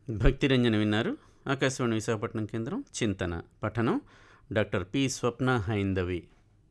భక్తిరంజన విన్నారు ఆకాశవాణి విశాఖపట్నం కేంద్రం చింతన పఠనం డాక్టర్ పి స్వప్న హైందవి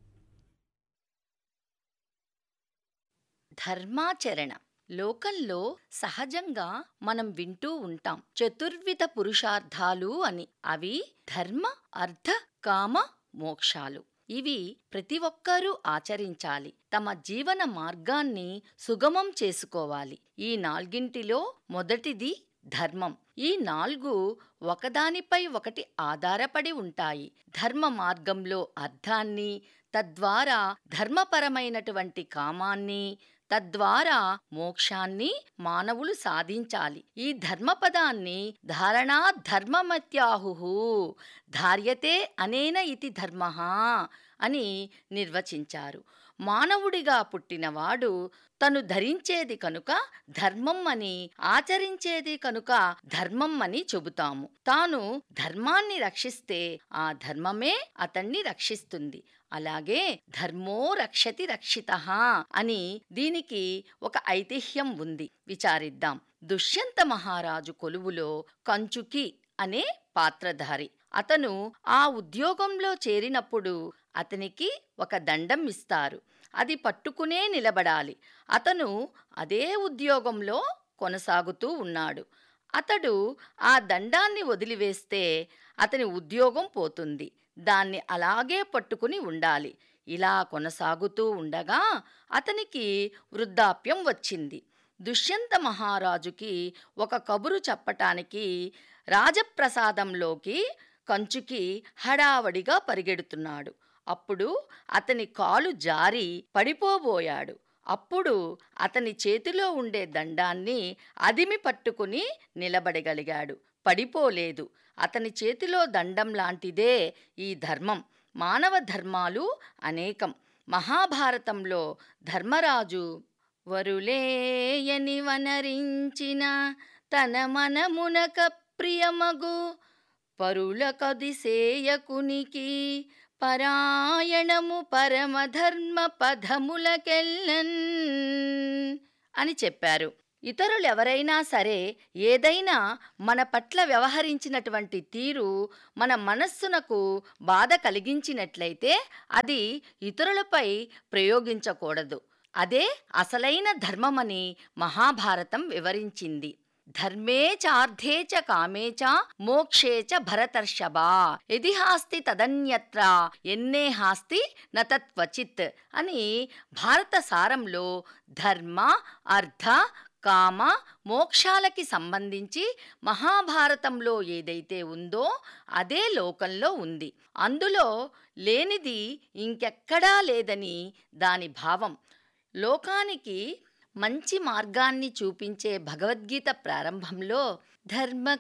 ధర్మాచరణ లోకంలో సహజంగా మనం వింటూ ఉంటాం చతుర్విధ పురుషార్థాలు అని అవి ధర్మ అర్థ కామ మోక్షాలు ఇవి ప్రతి ఒక్కరూ ఆచరించాలి తమ జీవన మార్గాన్ని సుగమం చేసుకోవాలి ఈ నాల్గింటిలో మొదటిది ధర్మం ఈ నాలుగు ఒకదానిపై ఒకటి ఆధారపడి ఉంటాయి ధర్మ మార్గంలో అర్థాన్ని తద్వారా ధర్మపరమైనటువంటి కామాన్ని తద్వారా మోక్షాన్ని మానవులు సాధించాలి ఈ ధర్మపదాన్ని ధారణా ధర్మమత్యాహు ధార్యతే అనేన ఇతి ధర్మ అని నిర్వచించారు మానవుడిగా పుట్టినవాడు తను ధరించేది కనుక ధర్మం అని ఆచరించేది కనుక ధర్మం అని చెబుతాము తాను ధర్మాన్ని రక్షిస్తే ఆ ధర్మమే అతన్ని రక్షిస్తుంది అలాగే ధర్మో రక్షతి రక్షిత అని దీనికి ఒక ఐతిహ్యం ఉంది విచారిద్దాం దుష్యంత మహారాజు కొలువులో కంచుకి అనే పాత్రధారి అతను ఆ ఉద్యోగంలో చేరినప్పుడు అతనికి ఒక దండం ఇస్తారు అది పట్టుకునే నిలబడాలి అతను అదే ఉద్యోగంలో కొనసాగుతూ ఉన్నాడు అతడు ఆ దండాన్ని వదిలివేస్తే అతని ఉద్యోగం పోతుంది దాన్ని అలాగే పట్టుకుని ఉండాలి ఇలా కొనసాగుతూ ఉండగా అతనికి వృద్ధాప్యం వచ్చింది దుష్యంత మహారాజుకి ఒక కబురు చెప్పటానికి రాజప్రసాదంలోకి కంచుకి హడావడిగా పరిగెడుతున్నాడు అప్పుడు అతని కాలు జారి పడిపోబోయాడు అప్పుడు అతని చేతిలో ఉండే దండాన్ని అదిమి పట్టుకుని నిలబడగలిగాడు పడిపోలేదు అతని చేతిలో దండం లాంటిదే ఈ ధర్మం మానవ ధర్మాలు అనేకం మహాభారతంలో ధర్మరాజు వరులేయని వనరించిన తన మనమునక ప్రియమగు పరుల కదిసేయకునికి పరాయణము పరమధర్మ పదములకెల్లన్ అని చెప్పారు ఇతరులెవరైనా సరే ఏదైనా మన పట్ల వ్యవహరించినటువంటి తీరు మన మనస్సునకు బాధ కలిగించినట్లయితే అది ఇతరులపై ప్రయోగించకూడదు అదే అసలైన ధర్మమని మహాభారతం వివరించింది ధర్మే చార్థే చ కామే చ మోక్షే చ భరతర్షభా ఎది హాస్తి తదన్యత్ర ఎన్నే హాస్తి నతత్వచిత్ అని భారత సారంలో ధర్మ అర్థ కామ మోక్షాలకి సంబంధించి మహాభారతంలో ఏదైతే ఉందో అదే లోకంలో ఉంది అందులో లేనిది ఇంకెక్కడా లేదని దాని భావం లోకానికి మంచి మార్గాన్ని చూపించే భగవద్గీత ప్రారంభంలో ధర్మ